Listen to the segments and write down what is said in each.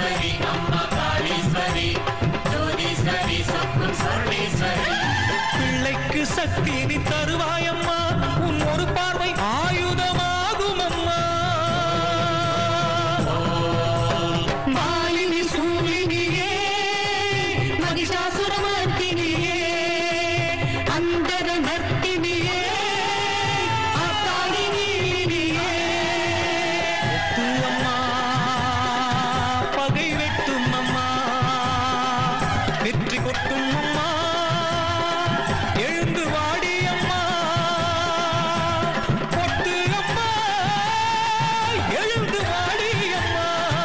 ராஜேஸ்வரி அம்மா காளீஸ்வரி ஜோதீஸ்வரி சொக்கும் சொர்ணேஸ்வரி பிள்ளைக்கு சக்தி நீ தருவாயம்மா உன் ஒரு பார்வை ஆயுதமாகும் அம்மா மாலினி சூலினியே மகிஷாசுரமர்த்தினியே அந்தர நர்த்தினியே ஆத்தாளினியே முத்து அம்மா பகை வெட்டும் அம்மா வெற்றி கொட்டும் அம்மா எழுந்து வாடி அம்மா கொட்டு அம்மா எழுந்து வாடி அம்மா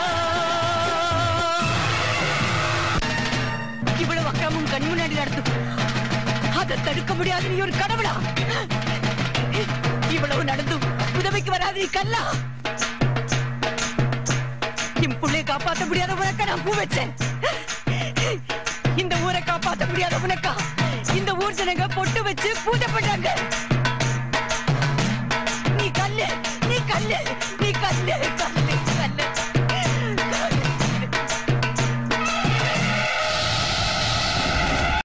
இவ்வளவு அக்கிரமும் கண் முன்னாடி நடத்தும் அதை தடுக்க முடியாது நீ ஒரு கடவுளா இவ்வளவு நடந்தும் உதவிக்கு வராது நீ கல்லா என் புள்ளைய காப்பாத்த முடியாத உனக்கா நான் பூ வச்சேன் இந்த ஊரை காப்பாத்த முடியாத உனக்கா இந்த ஊர் ஜனங்க பொட்டு வச்சு பூஜை பண்றாங்க